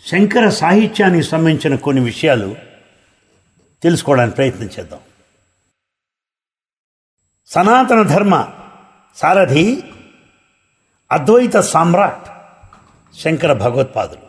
శంకర సాహిత్యానికి సంబంధించిన కొన్ని విషయాలు తెలుసుకోవడానికి ప్రయత్నం చేద్దాం సనాతన ధర్మ సారథి అద్వైత సామ్రాట్ శంకర భగవత్పాదులు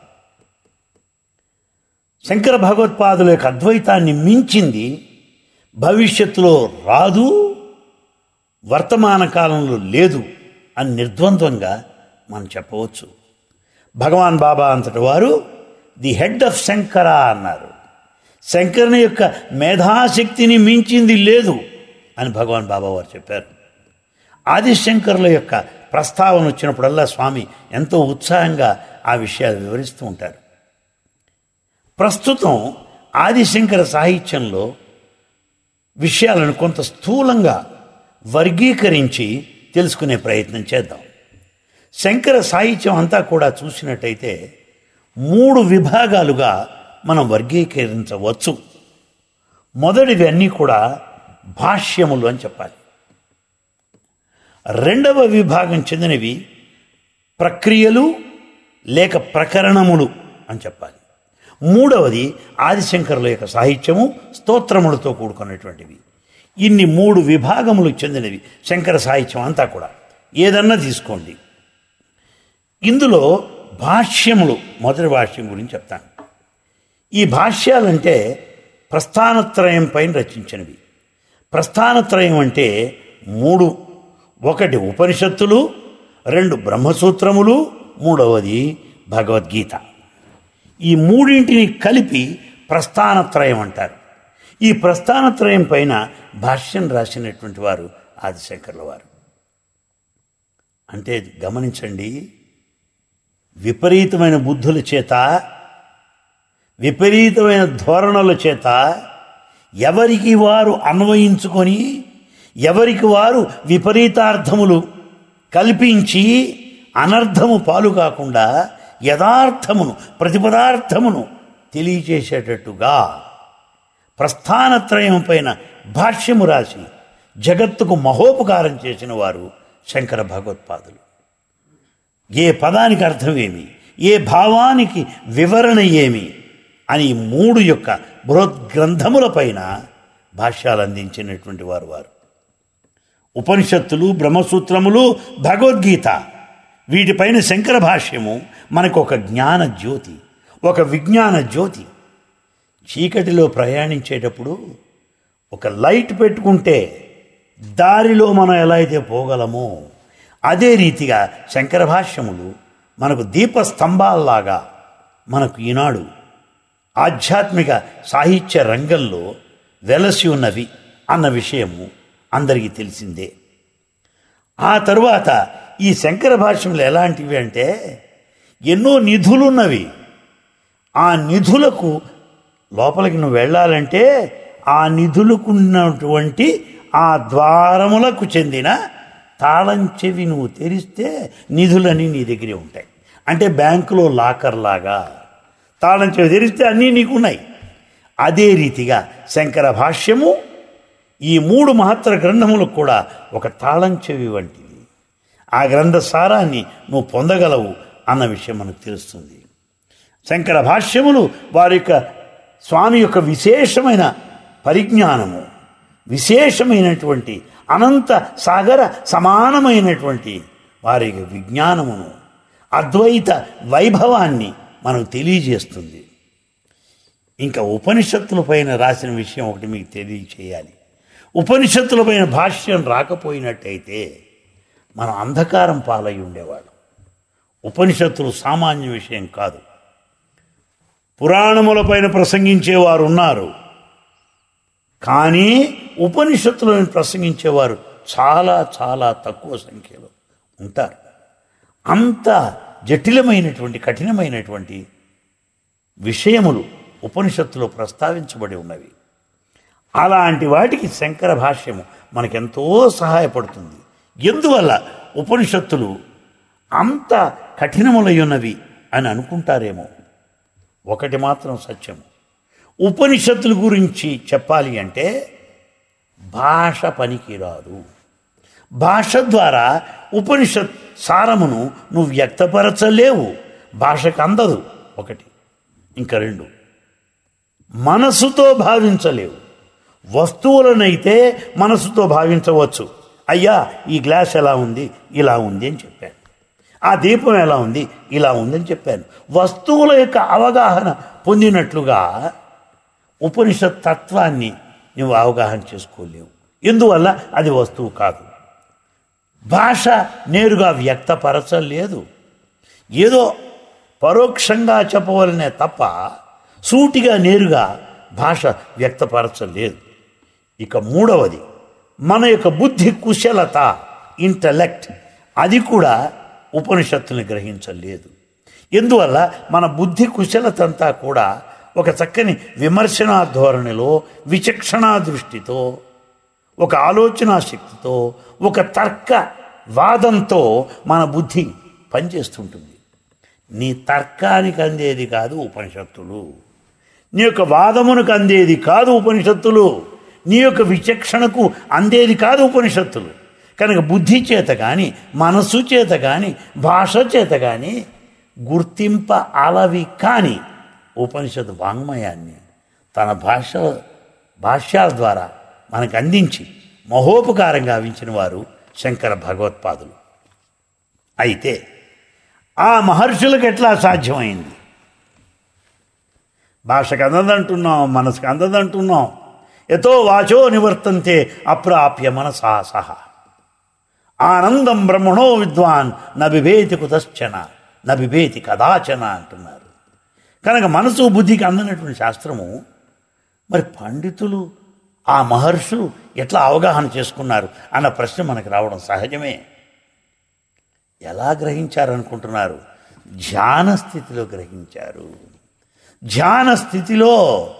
శంకర భగవత్పాదుల యొక్క అద్వైతాన్ని మించింది భవిష్యత్తులో రాదు వర్తమాన కాలంలో లేదు అని నిర్ద్వంద్వంగా మనం చెప్పవచ్చు భగవాన్ బాబా అంతటి వారు ది హెడ్ ఆఫ్ శంకర అన్నారు శంకరుని యొక్క మేధాశక్తిని మించింది లేదు అని భగవాన్ బాబా వారు చెప్పారు ఆదిశంకరుల యొక్క ప్రస్తావన వచ్చినప్పుడల్లా స్వామి ఎంతో ఉత్సాహంగా ఆ విషయాలు వివరిస్తూ ఉంటారు ప్రస్తుతం ఆదిశంకర సాహిత్యంలో విషయాలను కొంత స్థూలంగా వర్గీకరించి తెలుసుకునే ప్రయత్నం చేద్దాం శంకర సాహిత్యం అంతా కూడా చూసినట్టయితే మూడు విభాగాలుగా మనం వర్గీకరించవచ్చు మొదటివి అన్నీ కూడా భాష్యములు అని చెప్పాలి రెండవ విభాగం చెందినవి ప్రక్రియలు లేక ప్రకరణములు అని చెప్పాలి మూడవది ఆదిశంకరుల యొక్క సాహిత్యము స్తోత్రములతో కూడుకున్నటువంటివి ఇన్ని మూడు విభాగములు చెందినవి శంకర సాహిత్యం అంతా కూడా ఏదన్నా తీసుకోండి ఇందులో భాష్యములు మొదటి భాష్యం గురించి చెప్తాను ఈ భాష్యాలంటే ప్రస్థానత్రయం పైన రచించినవి ప్రస్థానత్రయం అంటే మూడు ఒకటి ఉపనిషత్తులు రెండు బ్రహ్మసూత్రములు మూడవది భగవద్గీత ఈ మూడింటిని కలిపి ప్రస్థానత్రయం అంటారు ఈ ప్రస్థానత్రయం పైన భాష్యం రాసినటువంటి వారు ఆదిశంకర్ల వారు అంటే గమనించండి విపరీతమైన బుద్ధుల చేత విపరీతమైన ధోరణుల చేత ఎవరికి వారు అన్వయించుకొని ఎవరికి వారు విపరీతార్థములు కల్పించి అనర్థము పాలు కాకుండా యథార్థమును ప్రతిపదార్థమును తెలియచేసేటట్టుగా ప్రస్థానత్రయం పైన భాష్యము రాసి జగత్తుకు మహోపకారం చేసిన వారు శంకర భగవత్పాదులు ఏ పదానికి అర్థమేమి ఏ భావానికి వివరణ ఏమి అని ఈ మూడు యొక్క బృహద్గ్రంథములపైన భాష్యాలు అందించినటువంటి వారు వారు ఉపనిషత్తులు బ్రహ్మసూత్రములు భగవద్గీత వీటిపైన శంకర భాష్యము మనకు ఒక జ్ఞాన జ్యోతి ఒక విజ్ఞాన జ్యోతి చీకటిలో ప్రయాణించేటప్పుడు ఒక లైట్ పెట్టుకుంటే దారిలో మనం ఎలా అయితే పోగలమో అదే రీతిగా శంకర భాష్యములు మనకు దీపస్తంభాల్లాగా మనకు ఈనాడు ఆధ్యాత్మిక సాహిత్య రంగంలో వెలసి ఉన్నవి అన్న విషయము అందరికీ తెలిసిందే ఆ తరువాత ఈ శంకర భాష్యములు ఎలాంటివి అంటే ఎన్నో నిధులున్నవి ఆ నిధులకు లోపలికి నువ్వు వెళ్ళాలంటే ఆ నిధులకున్నటువంటి ఆ ద్వారములకు చెందిన తాళం చెవి నువ్వు తెరిస్తే నిధులన్నీ నీ దగ్గరే ఉంటాయి అంటే బ్యాంకులో లాకర్ లాగా తాళం చెవి తెరిస్తే అన్నీ నీకున్నాయి అదే రీతిగా శంకర భాష్యము ఈ మూడు మహత్తర గ్రంథములకు కూడా ఒక తాళం చెవి వంటిది ఆ గ్రంథ సారాన్ని నువ్వు పొందగలవు అన్న విషయం మనకు తెలుస్తుంది శంకర భాష్యములు వారి యొక్క స్వామి యొక్క విశేషమైన పరిజ్ఞానము విశేషమైనటువంటి అనంత సాగర సమానమైనటువంటి వారి యొక్క విజ్ఞానమును అద్వైత వైభవాన్ని మనకు తెలియజేస్తుంది ఇంకా ఉపనిషత్తులపైన రాసిన విషయం ఒకటి మీకు తెలియచేయాలి ఉపనిషత్తులపైన భాష్యం రాకపోయినట్టయితే మనం అంధకారం పాలై ఉండేవాడు ఉపనిషత్తులు సామాన్య విషయం కాదు పురాణములపైన ప్రసంగించేవారు ఉన్నారు కానీ ఉపనిషత్తులను ప్రసంగించేవారు చాలా చాలా తక్కువ సంఖ్యలో ఉంటారు అంత జటిలమైనటువంటి కఠినమైనటువంటి విషయములు ఉపనిషత్తులో ప్రస్తావించబడి ఉన్నవి అలాంటి వాటికి శంకర భాష్యము మనకెంతో సహాయపడుతుంది ఎందువల్ల ఉపనిషత్తులు అంత కఠినములై ఉన్నవి అని అనుకుంటారేమో ఒకటి మాత్రం సత్యం ఉపనిషత్తుల గురించి చెప్పాలి అంటే భాష పనికిరాదు భాష ద్వారా ఉపనిషత్ సారమును నువ్వు వ్యక్తపరచలేవు భాషకు అందదు ఒకటి ఇంకా రెండు మనసుతో భావించలేవు వస్తువులనైతే మనసుతో భావించవచ్చు అయ్యా ఈ గ్లాస్ ఎలా ఉంది ఇలా ఉంది అని చెప్పాను ఆ దీపం ఎలా ఉంది ఇలా ఉందని చెప్పాను వస్తువుల యొక్క అవగాహన పొందినట్లుగా ఉపనిషత్ తత్వాన్ని నువ్వు అవగాహన చేసుకోలేవు ఎందువల్ల అది వస్తువు కాదు భాష నేరుగా వ్యక్తపరచలేదు ఏదో పరోక్షంగా చెప్పవలనే తప్ప సూటిగా నేరుగా భాష వ్యక్తపరచలేదు ఇక మూడవది మన యొక్క బుద్ధి కుశలత ఇంటలెక్ట్ అది కూడా ఉపనిషత్తుని గ్రహించలేదు ఎందువల్ల మన బుద్ధి కుశలత అంతా కూడా ఒక చక్కని విమర్శనా ధోరణిలో విచక్షణా దృష్టితో ఒక ఆలోచనా శక్తితో ఒక తర్క వాదంతో మన బుద్ధి పనిచేస్తుంటుంది నీ తర్కానికి అందేది కాదు ఉపనిషత్తులు నీ యొక్క వాదమునకు అందేది కాదు ఉపనిషత్తులు నీ యొక్క విచక్షణకు అందేది కాదు ఉపనిషత్తులు కనుక బుద్ధి చేత కానీ మనస్సు చేత కానీ భాష చేత కానీ గుర్తింప అలవి కాని ఉపనిషత్ వాంగ్మయాన్ని తన భాష భాష్యాల ద్వారా మనకు అందించి మహోపకారం గావించిన వారు శంకర భగవత్పాదులు అయితే ఆ మహర్షులకు ఎట్లా సాధ్యమైంది భాషకు అందదంటున్నాం మనసుకు అందదంటున్నాం ఎతో వాచో నివర్తంతే అప్రాప్య మనసా సహ ఆనందం బ్రహ్మణో విద్వాన్ నబిభేతి కుతశ్చన నబిభేతి కదాచన అంటున్నారు కనుక మనసు బుద్ధికి అందనటువంటి శాస్త్రము మరి పండితులు ఆ మహర్షులు ఎట్లా అవగాహన చేసుకున్నారు అన్న ప్రశ్న మనకు రావడం సహజమే ఎలా గ్రహించారనుకుంటున్నారు ధ్యాన స్థితిలో గ్రహించారు ధ్యాన స్థితిలో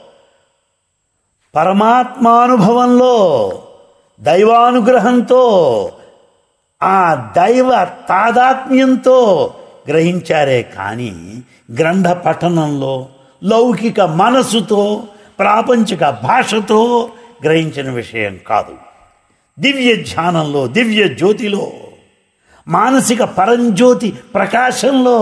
పరమాత్మానుభవంలో దైవానుగ్రహంతో ఆ దైవ తాదాత్మ్యంతో గ్రహించారే కానీ గ్రంథ పఠనంలో లౌకిక మనసుతో ప్రాపంచిక భాషతో గ్రహించిన విషయం కాదు దివ్య ధ్యానంలో దివ్య జ్యోతిలో మానసిక పరంజ్యోతి ప్రకాశంలో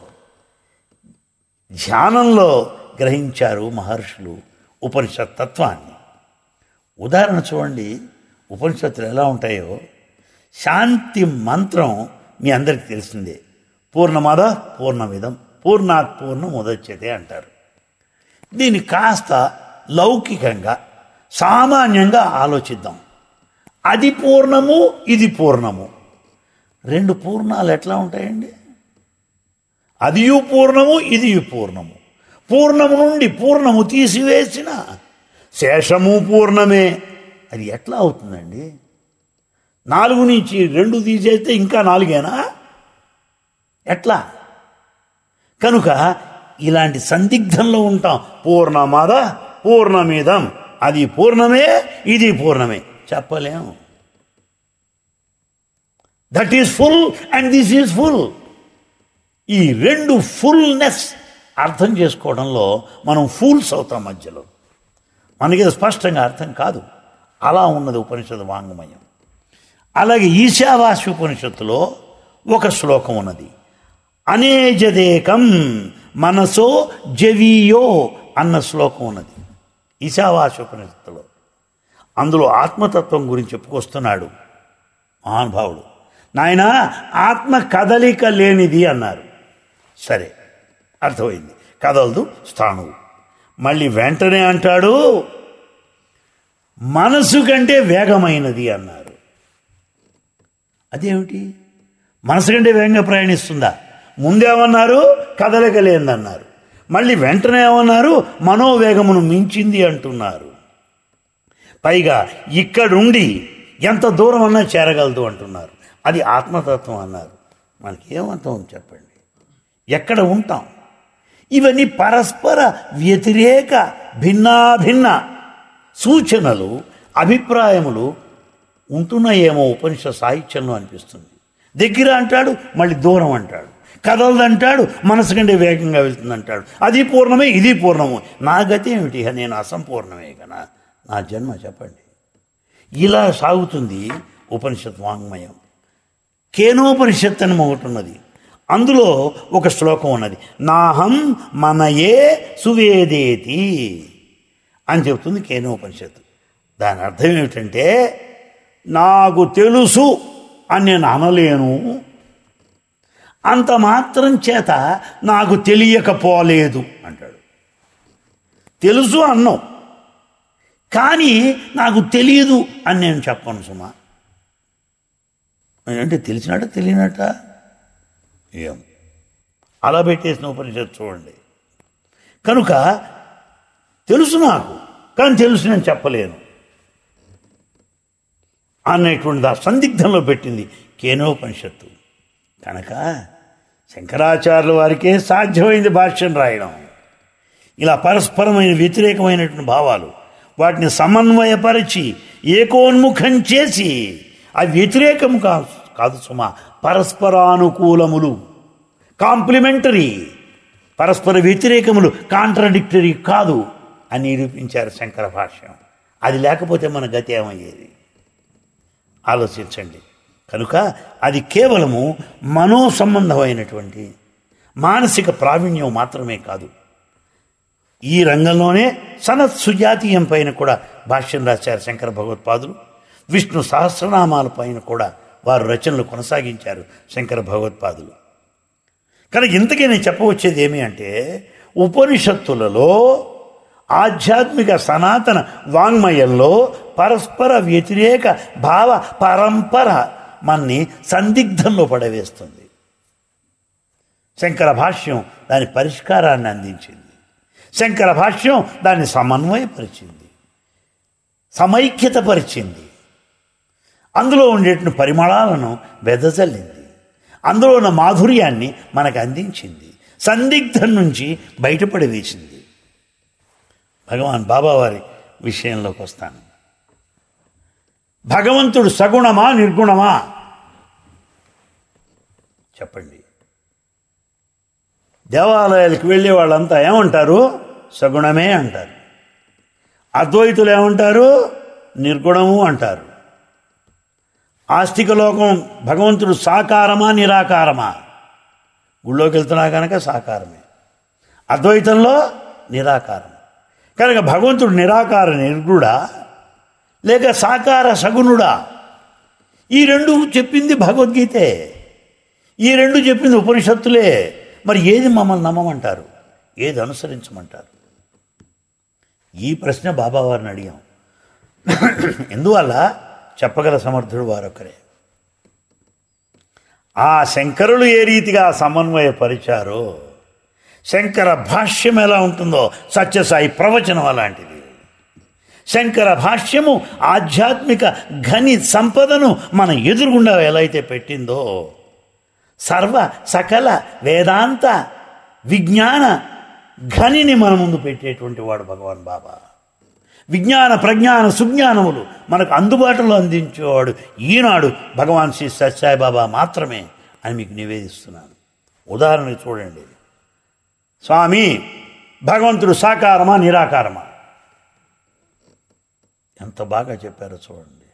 ధ్యానంలో గ్రహించారు మహర్షులు ఉపనిషత్ తత్వాన్ని ఉదాహరణ చూడండి ఉపనిషత్తులు ఎలా ఉంటాయో శాంతి మంత్రం మీ అందరికీ తెలిసిందే పూర్ణమాద పూర్ణమిదం పూర్ణాత్ పూర్ణం ఉదచ్యతే అంటారు దీన్ని కాస్త లౌకికంగా సామాన్యంగా ఆలోచిద్దాం అది పూర్ణము ఇది పూర్ణము రెండు పూర్ణాలు ఎట్లా ఉంటాయండి అదియు పూర్ణము ఇది పూర్ణము పూర్ణము నుండి పూర్ణము తీసివేసిన శేషము పూర్ణమే అది ఎట్లా అవుతుందండి నాలుగు నుంచి రెండు తీసేస్తే ఇంకా నాలుగేనా ఎట్లా కనుక ఇలాంటి సందిగ్ధంలో ఉంటాం పూర్ణమాద పూర్ణమిదం అది పూర్ణమే ఇది పూర్ణమే చెప్పలేము that is full and this is full ఈ రెండు ఫుల్నెస్ అర్థం చేసుకోవడంలో మనం ఫూల్స్ అవుతాం మధ్యలో మనకి ఇది స్పష్టంగా అర్థం కాదు అలా ఉన్నది ఉపనిషత్తు వాంగ్మయం అలాగే ఈశావాస్య ఉపనిషత్తులో ఒక శ్లోకం ఉన్నది అనేజదేకం మనసో జవీయో అన్న శ్లోకం ఉన్నది ఈశావాస్య ఉపనిషత్తులో అందులో ఆత్మతత్వం గురించి చెప్పుకొస్తున్నాడు మహానుభావుడు నాయన ఆత్మ కదలిక లేనిది అన్నారు సరే అర్థమైంది కదలదు స్థాణువు మళ్ళీ వెంటనే అంటాడు మనసు కంటే వేగమైనది అన్నారు అదేమిటి మనసు కంటే వేగంగా ప్రయాణిస్తుందా ముందేమన్నారు కదలిక లేదన్నారు మళ్ళీ వెంటనే ఏమన్నారు మనోవేగమును మించింది అంటున్నారు పైగా ఇక్కడుండి ఎంత దూరం అన్నా చేరగలదు అంటున్నారు అది ఆత్మతత్వం అన్నారు మనకి ఏమర్థం చెప్పండి ఎక్కడ ఉంటాం ఇవన్నీ పరస్పర వ్యతిరేక భిన్నాభిన్న సూచనలు అభిప్రాయములు ఉంటున్నాయేమో ఉపనిష సాహిత్యంలో అనిపిస్తుంది దగ్గర అంటాడు మళ్ళీ దూరం అంటాడు కదలదంటాడు మనసు కంటే వేగంగా వెళ్తుంది అంటాడు అది పూర్ణమే ఇది పూర్ణము నా గతి ఏమిటి నేను అసంపూర్ణమే కదా నా జన్మ చెప్పండి ఇలా సాగుతుంది ఉపనిషత్ వాంగ్మయం కేనోపనిషత్ అని ఒకటి ఉన్నది అందులో ఒక శ్లోకం ఉన్నది నాహం మనయే సువేదేతి అని చెప్తుంది కేనోపనిషత్తు దాని అర్థం ఏమిటంటే నాకు తెలుసు అని నేను అనలేను అంత మాత్రం చేత నాకు తెలియకపోలేదు అంటాడు తెలుసు అన్నాం కానీ నాకు తెలియదు అని నేను చెప్పను సుమా అంటే తెలిసినట్ట తెలియనట్ట ఏం అలా పెట్టేసిన ఉపనిషత్తు చూడండి కనుక తెలుసు నాకు కానీ తెలుసు నేను చెప్పలేను అనేటువంటి ఆ సందిగ్ధంలో పెట్టింది కేనోపనిషత్తు కనుక శంకరాచార్యుల వారికే సాధ్యమైంది భాష్యం రాయడం ఇలా పరస్పరమైన వ్యతిరేకమైనటువంటి భావాలు వాటిని సమన్వయపరిచి ఏకోన్ముఖం చేసి ఆ వ్యతిరేకం కాదు కాదు సుమా పరస్పరానుకూలములు కాంప్లిమెంటరీ పరస్పర వ్యతిరేకములు కాంట్రడిక్టరీ కాదు అని నిరూపించారు శంకర భాష్యం అది లేకపోతే మన గతి ఏమయ్యేది ఆలోచించండి కనుక అది కేవలము మనో సంబంధమైనటువంటి మానసిక ప్రావీణ్యం మాత్రమే కాదు ఈ రంగంలోనే సనత్ సుజాతీయం పైన కూడా భాష్యం రాశారు శంకర భగవత్పాదులు విష్ణు సహస్రనామాల పైన కూడా వారు రచనలు కొనసాగించారు శంకర భగవత్పాదులు కనుక ఇంతకీ నేను చెప్పవచ్చేది ఏమి అంటే ఉపనిషత్తులలో ఆధ్యాత్మిక సనాతన వాంగ్మయంలో పరస్పర వ్యతిరేక భావ పరంపర మన్ని సందిగ్ధంలో పడవేస్తుంది శంకర భాష్యం దాని పరిష్కారాన్ని అందించింది శంకర భాష్యం దాన్ని సమన్వయపరిచింది సమైక్యతపరిచింది అందులో ఉండేటువంటి పరిమళాలను వెదజల్లింది అందులో ఉన్న మాధుర్యాన్ని మనకు అందించింది సందిగ్ధం నుంచి బయటపడి వేసింది భగవాన్ బాబావారి విషయంలోకి వస్తాను భగవంతుడు సగుణమా నిర్గుణమా చెప్పండి దేవాలయాలకు వెళ్ళే వాళ్ళంతా ఏమంటారు సగుణమే అంటారు అద్వైతులు ఏమంటారు నిర్గుణము అంటారు ఆస్తిక లోకం భగవంతుడు సాకారమా నిరాకారమా గుళ్ళోకి వెళ్తున్నా కనుక సాకారమే అద్వైతంలో నిరాకారం కనుక భగవంతుడు నిరాకార నిర్గుడా లేక సాకార సగుణుడా ఈ రెండు చెప్పింది భగవద్గీతే ఈ రెండు చెప్పింది ఉపనిషత్తులే మరి ఏది మమ్మల్ని నమ్మమంటారు ఏది అనుసరించమంటారు ఈ ప్రశ్న బాబావారిని అడిగాం ఎందువల్ల చెప్పగల సమర్థుడు వారొకరే ఆ శంకరులు ఏ రీతిగా సమన్వయపరిచారో శంకర భాష్యం ఎలా ఉంటుందో సత్యసాయి ప్రవచనం అలాంటిది శంకర భాష్యము ఆధ్యాత్మిక ఘని సంపదను మన ఎదురుగుండా ఎలా అయితే పెట్టిందో సర్వ సకల వేదాంత విజ్ఞాన ఘనిని మన ముందు పెట్టేటువంటి వాడు భగవాన్ బాబా విజ్ఞాన ప్రజ్ఞాన సుజ్ఞానములు మనకు అందుబాటులో అందించేవాడు ఈనాడు భగవాన్ శ్రీ సత్యాయి బాబా మాత్రమే అని మీకు నివేదిస్తున్నాను ఉదాహరణకు చూడండి స్వామి భగవంతుడు సాకారమా నిరాకారమా ఎంత బాగా చెప్పారో చూడండి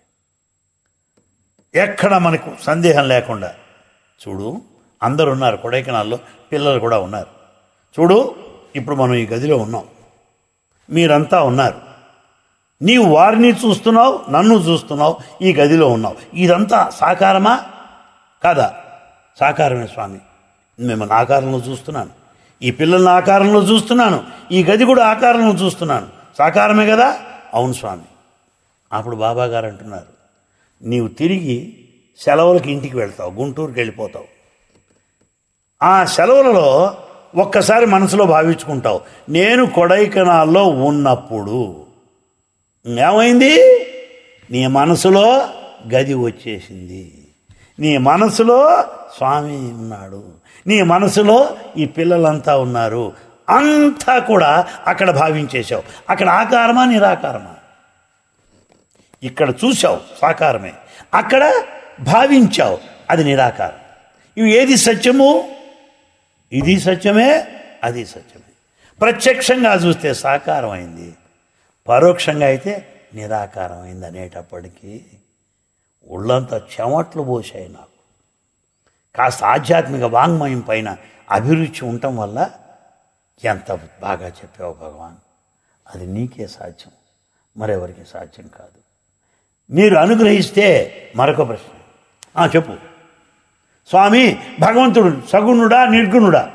ఎక్కడ మనకు సందేహం లేకుండా చూడు అందరు ఉన్నారు కొడైకెనాల్లో పిల్లలు కూడా ఉన్నారు చూడు ఇప్పుడు మనం ఈ గదిలో ఉన్నాం మీరంతా ఉన్నారు నీవు వారిని చూస్తున్నావు నన్ను చూస్తున్నావు ఈ గదిలో ఉన్నావు ఇదంతా సాకారమా కాదా సాకారమే స్వామి మిమ్మల్ని ఆకారంలో చూస్తున్నాను ఈ పిల్లల్ని ఆకారంలో చూస్తున్నాను ఈ గది కూడా ఆకారంలో చూస్తున్నాను సాకారమే కదా అవును స్వామి అప్పుడు బాబా గారు అంటున్నారు నీవు తిరిగి సెలవులకి ఇంటికి వెళ్తావు గుంటూరుకి వెళ్ళిపోతావు ఆ సెలవులలో ఒక్కసారి మనసులో భావించుకుంటావు నేను కొడైకెనాల్లో ఉన్నప్పుడు ఏమైంది నీ మనసులో గది వచ్చేసింది నీ మనసులో స్వామి ఉన్నాడు నీ మనసులో ఈ పిల్లలంతా ఉన్నారు అంతా కూడా అక్కడ భావించేశావు అక్కడ ఆకారమా నిరాకారమా ఇక్కడ చూశావు సాకారమే అక్కడ భావించావు అది నిరాకారం ఇవి ఏది సత్యము ఇది సత్యమే అది సత్యమే ప్రత్యక్షంగా చూస్తే సాకారం అయింది పరోక్షంగా అయితే నిరాకారం అయింది అనేటప్పటికీ ఒళ్ళంతా చెమట్లు పోసాయి నాకు కాస్త ఆధ్యాత్మిక వాంగ్మయం పైన అభిరుచి ఉండటం వల్ల ఎంత బాగా చెప్పావు భగవాన్ అది నీకే సాధ్యం మరెవరికి సాధ్యం కాదు మీరు అనుగ్రహిస్తే మరొక ప్రశ్న ఆ, చెప్పు స్వామి భగవంతుడు సగుణుడా నిర్గుణుడా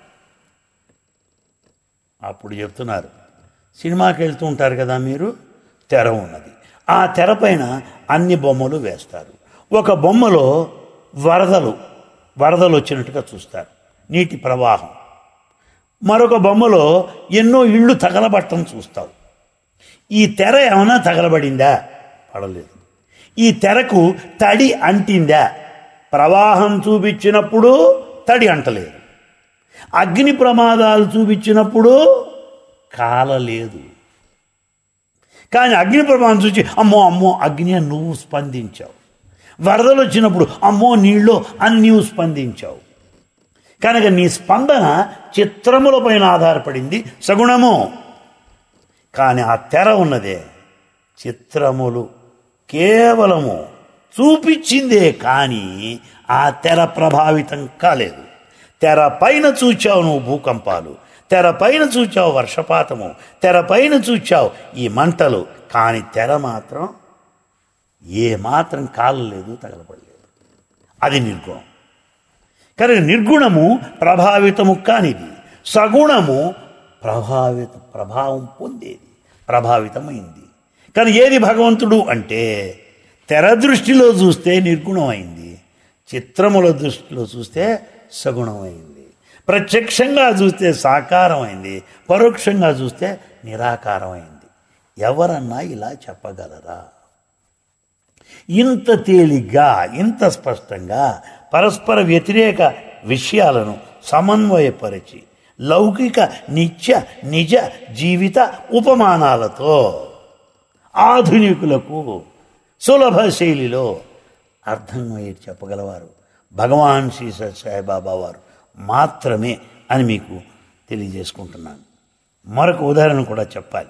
అప్పుడు చెప్తున్నారు సినిమాకి వెళ్తూ ఉంటారు కదా మీరు తెర ఉన్నది ఆ తెర పైన అన్ని బొమ్మలు వేస్తారు ఒక బొమ్మలో వరదలు వరదలు వచ్చినట్టుగా చూస్తారు నీటి ప్రవాహం మరొక బొమ్మలో ఎన్నో ఇళ్ళు తగలబట్టం చూస్తావు ఈ తెర ఏమైనా తగలబడిందా పడలేదు ఈ తెరకు తడి అంటిందా ప్రవాహం చూపించినప్పుడు తడి అంటలేదు అగ్ని ప్రమాదాలు చూపించినప్పుడు కాలలేదు కానీ అగ్ని ప్రమాదం చూసి అమ్మో అమ్మో అగ్ని అని నువ్వు స్పందించావు వరదలు వచ్చినప్పుడు అమ్మో నీళ్ళు అని నీవు స్పందించావు కనుక నీ స్పందన చిత్రముల పైన ఆధారపడింది సగుణము కానీ ఆ తెర ఉన్నదే చిత్రములు కేవలము చూపించిందే కానీ ఆ తెర ప్రభావితం కాలేదు తెర పైన చూచావు నువ్వు భూకంపాలు తెర పైన చూచావు వర్షపాతము తెర పైన చూచావు ఈ మంటలు కానీ తెర మాత్రం ఏ మాత్రం కాలలేదు తగలబడలేదు అది నిర్గుణం కనుక నిర్గుణము ప్రభావితము కానిది సగుణము ప్రభావిత ప్రభావం పొందేది ప్రభావితమైంది కానీ ఏది భగవంతుడు అంటే తెర దృష్టిలో చూస్తే నిర్గుణమైంది చిత్రముల దృష్టిలో చూస్తే సగుణమైంది ప్రత్యక్షంగా చూస్తే సాకారమైంది పరోక్షంగా చూస్తే నిరాకారమైంది ఎవరన్నా ఇలా చెప్పగలరా ఇంత తేలిగ్గా ఇంత స్పష్టంగా పరస్పర వ్యతిరేక విషయాలను సమన్వయపరిచి లౌకిక నిత్య నిజ జీవిత ఉపమానాలతో ఆధునికులకు సులభ శైలిలో అర్థమయ్యే చెప్పగలవారు భగవాన్ శ్రీ సాయిబాబా వారు మాత్రమే అని మీకు తెలియజేసుకుంటున్నాను మరొక ఉదాహరణ కూడా చెప్పాలి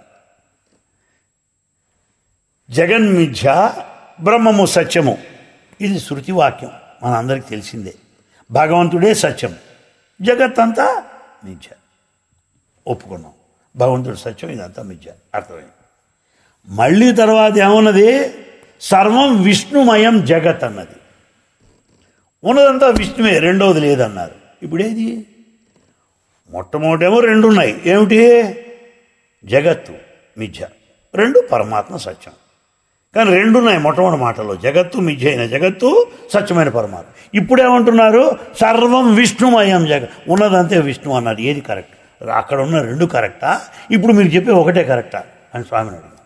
జగన్మిథ్య బ్రహ్మము సత్యము ఇది శృతి వాక్యం మనందరికీ తెలిసిందే భగవంతుడే సత్యం జగత్ అంతా మిథ్య ఒప్పుకున్నాం భగవంతుడు సత్యం ఇదంతా మిథ్య అర్థమైంది మళ్ళీ తర్వాత ఏమన్నది సర్వం విష్ణుమయం జగత్ అన్నది ఉన్నదంతా విష్ణువే రెండవది లేదన్నారు ఇప్పుడేది మొట్టమొదటేమో రెండు ఉన్నాయి ఏమిటి జగత్తు మిథ్య రెండు పరమాత్మ సత్యం కానీ రెండు ఉన్నాయి మొట్టమొదటి మాటలో జగత్తు మిథ్య అయిన జగత్తు సత్యమైన పరమాత్మ ఇప్పుడేమంటున్నారు సర్వం విష్ణుమయం జగ ఉన్నదంతే విష్ణు అన్నారు ఏది కరెక్ట్ అక్కడ ఉన్న రెండు కరెక్టా ఇప్పుడు మీరు చెప్పే ఒకటే కరెక్టా అని స్వామిని అడిగారు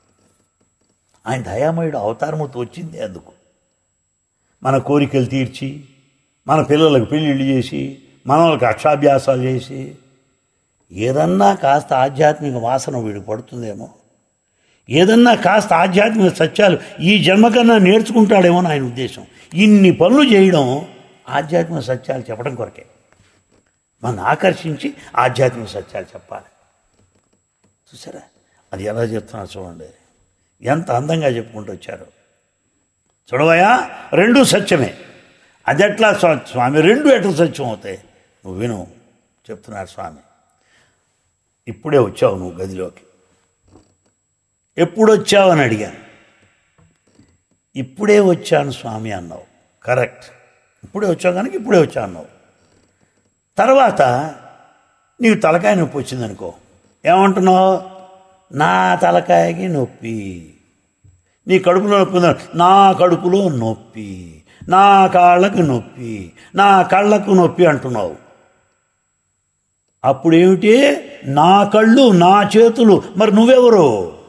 ఆయన దయామయుడు అవతారముతో వచ్చింది అందుకు మన కోరికలు తీర్చి మన పిల్లలకు పెళ్ళిళ్ళు చేసి మన వాళ్ళకి అక్షాభ్యాసాలు చేసి ఏదన్నా కాస్త ఆధ్యాత్మిక వాసన వీడికి పడుతుందేమో ఏదన్నా కాస్త ఆధ్యాత్మిక సత్యాలు ఈ జన్మ కన్నా నేర్చుకుంటాడేమో అని ఆయన ఉద్దేశం ఇన్ని పనులు చేయడం ఆధ్యాత్మిక సత్యాలు చెప్పడం కొరకే మన ఆకర్షించి ఆధ్యాత్మిక సత్యాలు చెప్పాలి చూసారా అది ఎలా చెప్తున్నారు చూడండి ఎంత అందంగా చెప్పుకుంటూ వచ్చారు చూడవయా రెండు సత్యమే అది ఎట్లా స్వా- స్వామి రెండు ఎట్లా సత్యం అవుతాయి నువ్వు విను చెప్తున్నారు స్వామి ఇప్పుడే వచ్చావు నువ్వు గదిలోకి ఎప్పుడు వచ్చావు అని అడిగాను ఇప్పుడే వచ్చాను స్వామి అన్నావు కరెక్ట్ ఇప్పుడే వచ్చావు కనుక ఇప్పుడే వచ్చా అన్నావు తర్వాత నీకు తలకాయ నొప్పి వచ్చిందనుకో ఏమంటున్నావు నా తలకాయకి నొప్పి నీ కడుపులో నొప్పి ఉందా నా కడుపులో నొప్పి నా కాళ్ళకు నొప్పి నా కళ్ళకు నొప్పి అంటున్నావు అప్పుడేమిటి నా కళ్ళు నా చేతులు మరి నువ్వెవరు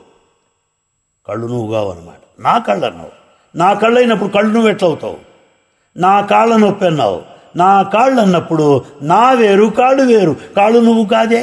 కళ్ళు నువ్వు కావన్నమాట నా కళ్ళు అన్నావు నా కళ్ళు అయినప్పుడు కళ్ళు నువ్వు ఎట్లవుతావు నా కాళ్ళ నొప్పి అన్నావు నా కాళ్ళు అన్నప్పుడు నా వేరు కాళ్ళు వేరు కాళ్ళు నువ్వు కాదే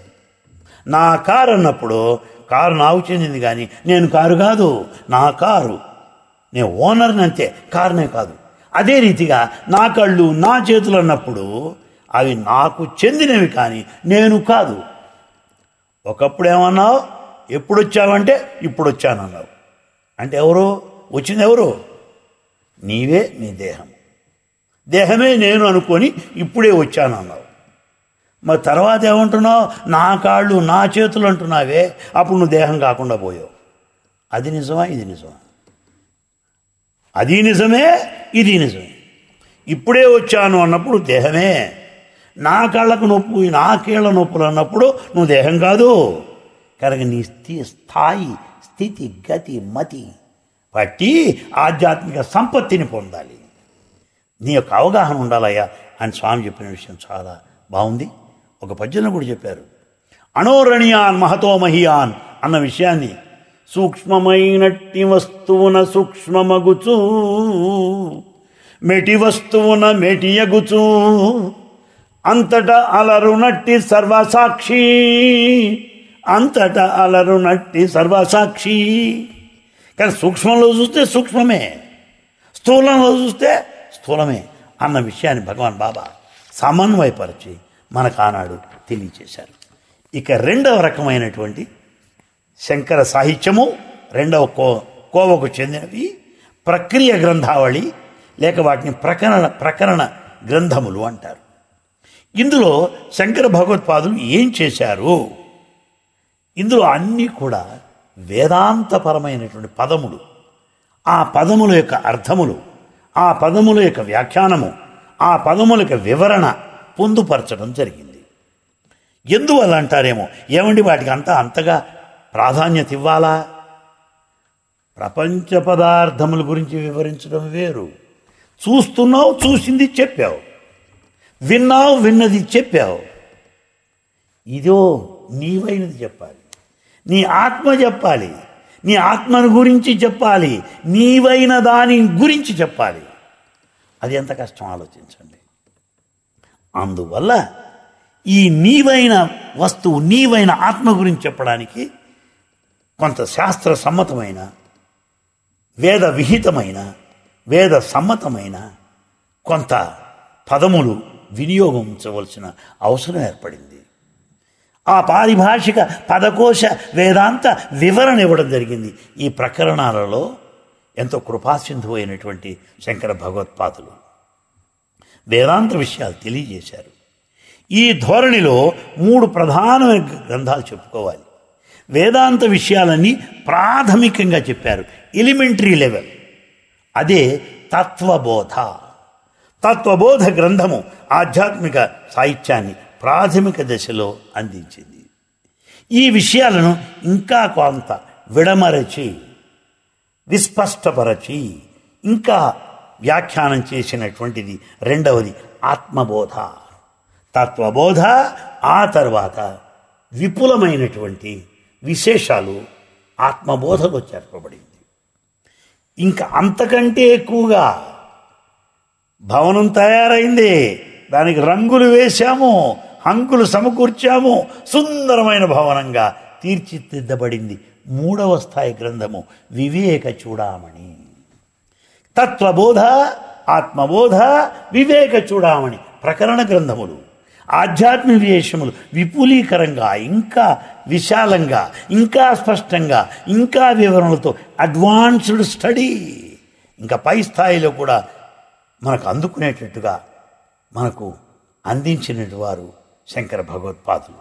నా కారు అన్నప్పుడు కారు నాకు చెందింది కానీ నేను కారు కాదు నా కారు నేను ఓనర్ని అంతే కారునే కాదు అదే రీతిగా నా కళ్ళు నా చేతులు అన్నప్పుడు అవి నాకు చెందినవి కానీ నేను కాదు ఒకప్పుడు ఏమన్నావు ఎప్పుడు వచ్చావంటే ఇప్పుడు వచ్చానన్నావు అంటే ఎవరు వచ్చింది ఎవరు నీవే నీ దేహం దేహమే నేను అనుకొని ఇప్పుడే వచ్చాను అన్నావు మరి తర్వాత ఏమంటున్నావు నా కాళ్ళు నా చేతులు అంటున్నావే అప్పుడు నువ్వు దేహం కాకుండా పోయావు అది నిజమా ఇది నిజమా అది నిజమే ఇది నిజమే ఇప్పుడే వచ్చాను అన్నప్పుడు దేహమే నా కాళ్ళకు నొప్పి నా కీళ్ళ నొప్పులు అన్నప్పుడు నువ్వు దేహం కాదు కనుక నీ స్థి స్థాయి స్థితి గతి మతి పట్టి ఆధ్యాత్మిక సంపత్తిని పొందాలి నీ యొక్క అవగాహన ఉండాలయ్యా అని స్వామి చెప్పిన విషయం చాలా బాగుంది ఒక పద్యంలో కూడా చెప్పారు అణోరణియాన్ మహతో మహియాన్ అన్న విషయాన్ని సూక్ష్మమైనట్టి వస్తువున సూక్ష్మమగుచూ మెటి వస్తువున మెటియగుచూ అంతట అలరునట్టి సర్వసాక్షి అంతట అలరునట్టి సర్వసాక్షి కానీ సూక్ష్మంలో చూస్తే సూక్ష్మమే స్థూలంలో చూస్తే స్థూలమే అన్న విషయాన్ని భగవాన్ బాబా సమన్వయపరిచి మనకు ఆనాడు తెలియచేశారు ఇక రెండవ రకమైనటువంటి శంకర సాహిత్యము రెండవ కో కోవకు చెందినవి ప్రక్రియ గ్రంథావళి లేక వాటిని ప్రకరణ ప్రకరణ గ్రంథములు అంటారు ఇందులో శంకర భగవత్పాదులు ఏం చేశారు ఇందులో అన్నీ కూడా వేదాంతపరమైనటువంటి పదములు ఆ పదముల యొక్క అర్థములు ఆ పదముల యొక్క వ్యాఖ్యానము ఆ పదముల యొక్క వివరణ పొందుపరచడం జరిగింది ఎందువల్ల అంటారేమో ఏమండి వాటికి అంతా అంతగా ప్రాధాన్యత ఇవ్వాలా ప్రపంచ పదార్థముల గురించి వివరించడం వేరు చూస్తున్నావు చూసింది చెప్పావు విన్నావు విన్నది చెప్పావు ఇదో నీవైనది చెప్పాలి నీ ఆత్మ చెప్పాలి నీ ఆత్మను గురించి చెప్పాలి నీవైన దాని గురించి చెప్పాలి అది ఎంత కష్టం ఆలోచించండి అందువల్ల ఈ నీవైన వస్తువు నీవైన ఆత్మ గురించి చెప్పడానికి కొంత శాస్త్ర సమ్మతమైన వేద విహితమైన వేద సమ్మతమైన కొంత పదములు వినియోగించవలసిన అవసరం ఏర్పడింది ఆ పారిభాషిక పదకోశ వేదాంత వివరణ ఇవ్వడం జరిగింది ఈ ప్రకరణాలలో ఎంతో కృపాసింధు అయినటువంటి శంకర భగవత్పాదులు వేదాంత విషయాలు తెలియజేశారు ఈ ధోరణిలో మూడు ప్రధానమైన గ్రంథాలు చెప్పుకోవాలి వేదాంత విషయాలన్నీ ప్రాథమికంగా చెప్పారు ఎలిమెంటరీ లెవెల్ అదే తత్వబోధ తత్వబోధ గ్రంథము ఆధ్యాత్మిక సాహిత్యాన్ని ప్రాథమిక దశలో అందించింది ఈ విషయాలను ఇంకా కొంత విడమరచి విస్పష్టపరచి ఇంకా వ్యాఖ్యానం చేసినటువంటిది రెండవది ఆత్మబోధ తత్వబోధ ఆ తర్వాత విపులమైనటువంటి విశేషాలు ఆత్మబోధలో చేర్పబడింది ఇంకా అంతకంటే ఎక్కువగా భవనం తయారైంది దానికి రంగులు వేశాము హంకులు సమకూర్చాము సుందరమైన భవనంగా తీర్చిదిద్దబడింది మూడవ స్థాయి గ్రంథము వివేక చూడామణి తత్వబోధ ఆత్మబోధ వివేక చూడామణి ప్రకరణ గ్రంథములు ఆధ్యాత్మిక విశేషములు విపులీకరంగా ఇంకా విశాలంగా ఇంకా స్పష్టంగా ఇంకా వివరణలతో అడ్వాన్స్డ్ స్టడీ ఇంకా పై స్థాయిలో కూడా మనకు అందుకునేటట్టుగా మనకు అందించినటు వారు శంకర భగవత్పాదులు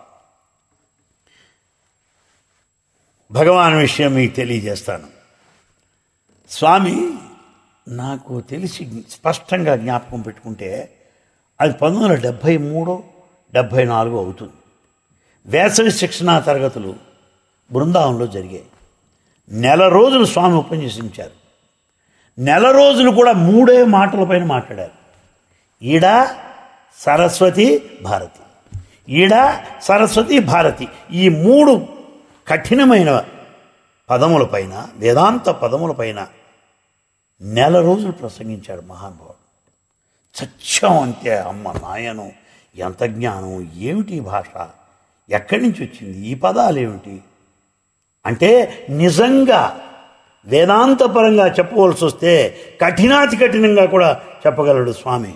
భగవాన్ విషయం మీకు తెలియజేస్తాను స్వామి నాకు తెలిసి స్పష్టంగా జ్ఞాపకం పెట్టుకుంటే అది పంతొమ్మిది వందల డెబ్భై మూడు డెబ్భై నాలుగు అవుతుంది వేసవి శిక్షణా తరగతులు బృందావనంలో జరిగాయి నెల రోజులు స్వామి ఉపన్యసించారు నెల రోజులు కూడా మూడే మాటలపైన మాట్లాడారు ఈడ సరస్వతి భారతి ఈడ సరస్వతి భారతి ఈ మూడు కఠినమైన పదములపైన వేదాంత పదములపైన నెల రోజులు ప్రసంగించాడు మహానుభావుడు సత్యం అంతే అమ్మ నాయను ఎంత జ్ఞానం ఏమిటి ఈ భాష ఎక్కడి నుంచి వచ్చింది ఈ పదాలు ఏమిటి అంటే నిజంగా వేదాంతపరంగా చెప్పవలసి వస్తే కఠినాతి కఠినంగా కూడా చెప్పగలడు స్వామి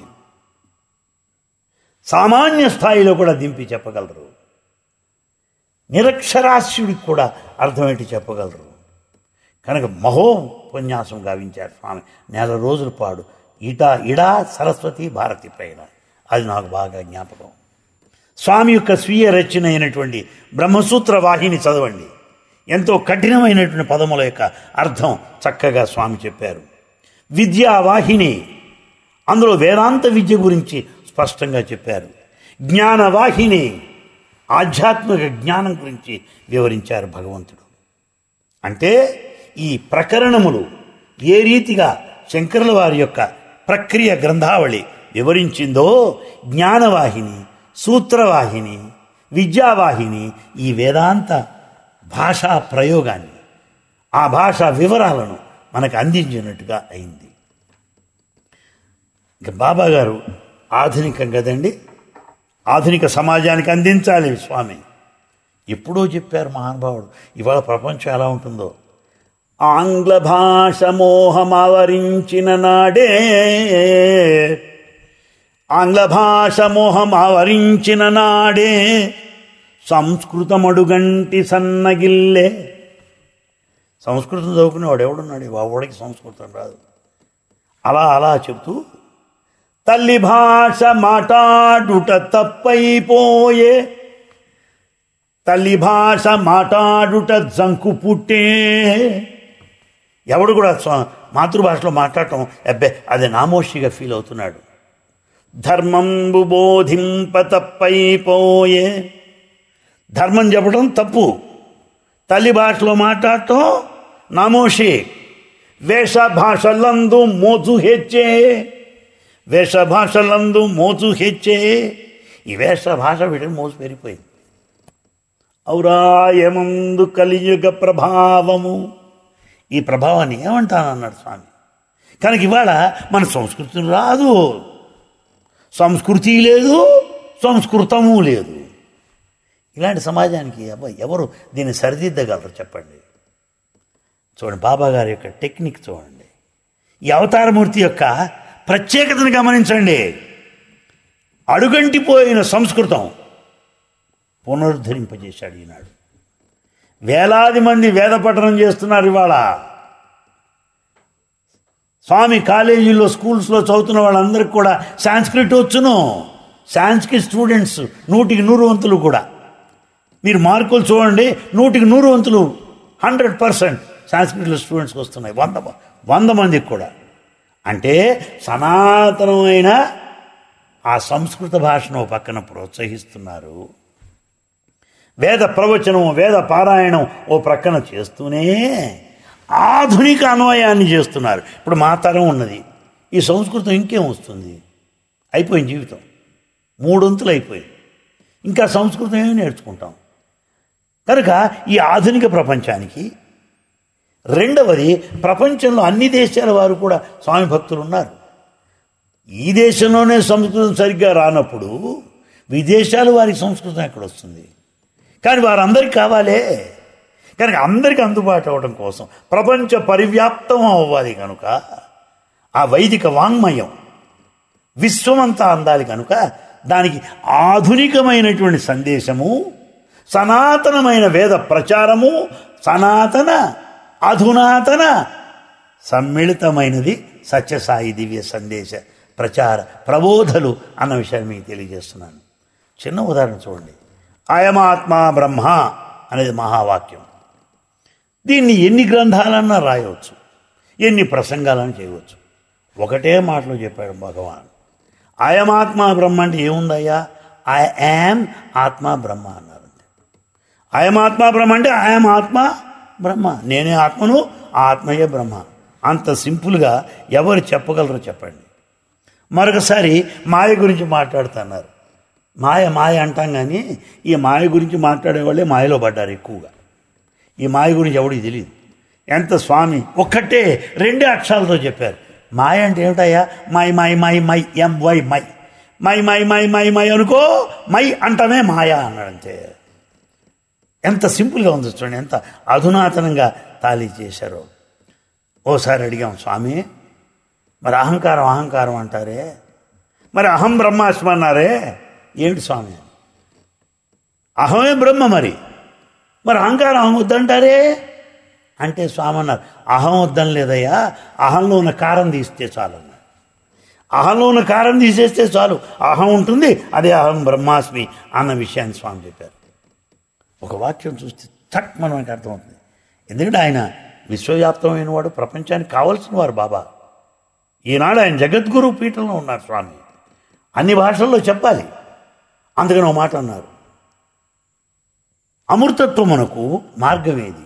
సామాన్య స్థాయిలో కూడా దింపి చెప్పగలరు నిరక్షరాస్యుడికి కూడా అర్థమేంటి చెప్పగలరు కనుక మహోపన్యాసం గావించారు స్వామి నెల రోజుల పాడు ఇట ఇడా సరస్వతి భారతి పైన అది నాకు బాగా జ్ఞాపకం స్వామి యొక్క స్వీయ రచన అయినటువంటి బ్రహ్మసూత్ర వాహిని చదవండి ఎంతో కఠినమైనటువంటి పదముల యొక్క అర్థం చక్కగా స్వామి చెప్పారు విద్యా వాహిని అందులో వేదాంత విద్య గురించి స్పష్టంగా చెప్పారు జ్ఞానవాహిని ఆధ్యాత్మిక జ్ఞానం గురించి వివరించారు భగవంతుడు అంటే ఈ ప్రకరణములు ఏ రీతిగా శంకరుల వారి యొక్క ప్రక్రియ గ్రంథావళి వివరించిందో జ్ఞానవాహిని సూత్రవాహిని విద్యావాహిని ఈ వేదాంత భాషా ప్రయోగాన్ని ఆ భాషా వివరాలను మనకు అందించినట్టుగా అయింది ఇక బాబా గారు ఆధునికం కదండి ఆధునిక సమాజానికి అందించాలి స్వామి ఎప్పుడో చెప్పారు మహానుభావుడు ఇవాళ ప్రపంచం ఎలా ఉంటుందో ఆంగ్ల భాష మోహమావరించిన నాడే ఆంగ్ల భాష మోహం ఆవరించిన నాడే సంస్కృతమడుగంటి సన్నగిల్లే సంస్కృతం చదువుకునేవాడు ఎవడున్నాడు వాడికి సంస్కృతం రాదు అలా అలా చెప్తూ తల్లి భాష మాటాడుట తప్పైపోయే తల్లి భాష మాట్లాడుట జంకు పుట్టే ఎవడు కూడా స్వ- మాతృభాషలో మాట్లాడటం అబ్బే అది నామోషిగా ఫీల్ అవుతున్నాడు ధర్మంబు బోధింప తప్పైపోయే ధర్మం చెప్పడం తప్పు తల్లి భాషలో మాట్లాడటం నామోషి వేష భాషలందు మోజు హెచ్చే వేష భాషలందు మోజు హెచ్చే ఈ వేష భాష వీడికి మోజు పెరిగిపోయింది ఔరాయమందు కలియుగ ప్రభావము ఈ ప్రభావాన్ని ఏమంటానన్నాడు స్వామి కనుక ఇవాళ మన సంస్కృతి రాదు సంస్కృతి లేదు సంస్కృతము లేదు ఇలాంటి సమాజానికి అబ్బాయి ఎవరు దీన్ని సరిదిద్దగలరు చెప్పండి చూడండి బాబా గారి యొక్క టెక్నిక్ చూడండి ఈ అవతారమూర్తి యొక్క ప్రత్యేకతను గమనించండి అడుగంటిపోయిన సంస్కృతం పునరుద్ధరింపజేశాడు ఈనాడు వేలాది మంది వేద పఠనం చేస్తున్నారు ఇవాళ స్వామి కాలేజీల్లో స్కూల్స్లో చదువుతున్న వాళ్ళందరికీ కూడా సాంస్క్రిట్ వచ్చును సాంస్క్రిట్ స్టూడెంట్స్ నూటికి నూరు వంతులు కూడా మీరు మార్కులు చూడండి నూటికి నూరు వంతులు హండ్రెడ్ పర్సెంట్ సాంస్క్రిట్లో స్టూడెంట్స్కి వస్తున్నాయి వంద వంద మందికి కూడా అంటే సనాతనమైన ఆ సంస్కృత భాషను ఓ పక్కన ప్రోత్సహిస్తున్నారు వేద ప్రవచనం వేద పారాయణం ఓ ప్రక్కన చేస్తూనే ఆధునిక అన్వయాన్ని చేస్తున్నారు ఇప్పుడు మా తరం ఉన్నది ఈ సంస్కృతం ఇంకేం వస్తుంది అయిపోయింది జీవితం మూడొంతులు అయిపోయింది ఇంకా సంస్కృతం ఏమి నేర్చుకుంటాం కనుక ఈ ఆధునిక ప్రపంచానికి రెండవది ప్రపంచంలో అన్ని దేశాల వారు కూడా స్వామి భక్తులు ఉన్నారు ఈ దేశంలోనే సంస్కృతం సరిగ్గా రానప్పుడు విదేశాల వారి సంస్కృతం ఎక్కడ వస్తుంది కానీ వారందరికీ కావాలే కనుక అందరికీ అందుబాటు అవ్వడం కోసం ప్రపంచ పరివ్యాప్తం అవ్వాలి కనుక ఆ వైదిక వాంగ్మయం విశ్వమంతా అందాలి కనుక దానికి ఆధునికమైనటువంటి సందేశము సనాతనమైన వేద ప్రచారము సనాతన అధునాతన సమ్మిళితమైనది సత్యసాయి దివ్య సందేశ ప్రచార ప్రబోధలు అన్న విషయాన్ని మీకు తెలియజేస్తున్నాను చిన్న ఉదాహరణ చూడండి అయమాత్మ బ్రహ్మ అనేది మహావాక్యం దీన్ని ఎన్ని గ్రంథాలన్నా రాయవచ్చు ఎన్ని ప్రసంగాలను చేయవచ్చు ఒకటే మాటలో చెప్పాడు భగవాన్ అయమాత్మ బ్రహ్మ అంటే ఏముందయ్యా ఐ యామ్ ఆత్మ బ్రహ్మ అన్నారు అంతే అయమాత్మ బ్రహ్మ అంటే ఐఎమ్ ఆత్మ బ్రహ్మ నేనే ఆత్మను ఆ ఆత్మయే బ్రహ్మ అంత సింపుల్గా ఎవరు చెప్పగలరో చెప్పండి మరొకసారి మాయ గురించి మాట్లాడుతున్నారు మాయ మాయ అంటాం కానీ ఈ మాయ గురించి మాట్లాడే వాళ్ళే మాయలో పడ్డారు ఎక్కువగా ఈ మాయ గురించి ఎవడికి తెలియదు ఎంత స్వామి ఒక్కటే రెండే అక్షరాలతో చెప్పారు మాయ అంటే ఏమిటయ్యా my my my my M Y my my my my my my అనుకో మై అంటమే మాయ అన్నాడు అంతే ఎంత సింపుల్గా ఉంది చూడండి ఎంత అధునాతనంగా తాళీ చేశారో ఓసారి అడిగాం స్వామి మరి అహంకారం అహంకారం అంటారే మరి అహం బ్రహ్మాస్మి అన్నారే ఏమిటి స్వామి అహమే బ్రహ్మ మరి మరి అహంకారం అహం వద్దంటారే అంటే స్వామి అన్నారు అహం వద్దని లేదయ్యా అహంలో ఉన్న కారం తీస్తే చాలన్నారు అహంలో ఉన్న కారం తీసేస్తే చాలు అహం ఉంటుంది అదే అహం బ్రహ్మాస్మి అన్న విషయాన్ని స్వామి చెప్పారు ఒక వాక్యం చూస్తే చక్ మనకి అర్థమవుతుంది ఎందుకంటే ఆయన విశ్వవ్యాప్తమైన వాడు ప్రపంచానికి కావలసిన వారు బాబా ఈనాడు ఆయన జగద్గురు పీఠంలో ఉన్నారు స్వామి అన్ని భాషల్లో చెప్పాలి అందుకని ఒక మాట అన్నారు అమృతత్వమునకు మార్గం ఏది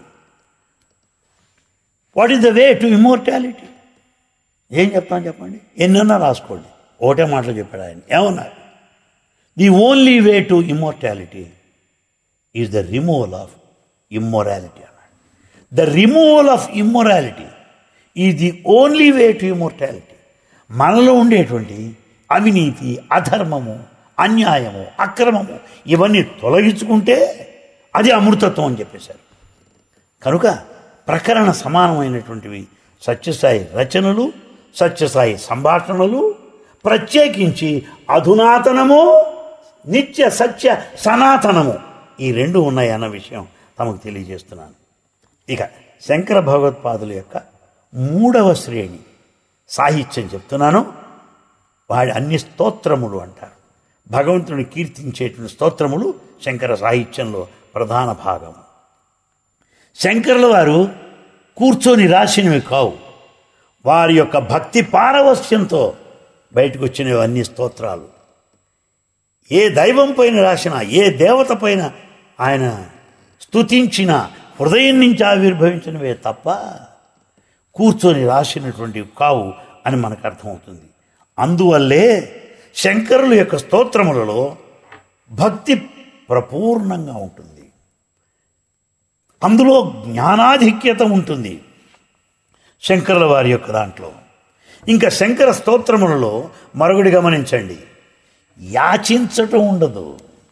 what is the way to immortality ఏం చెప్తాను చెప్పండి ఎన్నన్నా రాసుకోండి ఒకటే మాటలు చెప్పాడు ఆయన ఏమన్నారు the only way to immortality is the removal of immorality అన్నాడు the removal of immorality is the only way to immortality మనలో ఉండేటువంటి అవినీతి అధర్మము అన్యాయము అక్రమము ఇవన్నీ తొలగించుకుంటే అది అమృతత్వం అని చెప్పేశారు కనుక ప్రకరణ సమానమైనటువంటివి సత్యసాయి రచనలు సత్యసాయి సంభాషణలు ప్రత్యేకించి అధునాతనము నిత్య సత్య సనాతనము ఈ రెండు ఉన్నాయి అన్న విషయం తమకు తెలియజేస్తున్నాను ఇక శంకర భగవత్పాదుల యొక్క మూడవ శ్రేణి సాహిత్యం చెప్తున్నాను వాడి అన్ని స్తోత్రములు అంటారు భగవంతుని కీర్తించేటువంటి స్తోత్రములు శంకర సాహిత్యంలో ప్రధాన భాగం శంకరుల వారు కూర్చొని రాసినవి కావు వారి యొక్క భక్తి పారవస్యంతో బయటకు వచ్చినవి అన్ని స్తోత్రాలు ఏ దైవం పైన రాసిన ఏ దేవత పైన ఆయన స్తుతించిన హృదయం నుంచి ఆవిర్భవించినవే తప్ప కూర్చొని రాసినటువంటివి కావు అని మనకు అర్థమవుతుంది అందువల్లే శంకరుల యొక్క స్తోత్రములలో భక్తి ప్రపూర్ణంగా ఉంటుంది అందులో జ్ఞానాధిక్యత ఉంటుంది శంకరుల వారి యొక్క దాంట్లో ఇంకా శంకర స్తోత్రములలో మరొకటి గమనించండి యాచించటం ఉండదు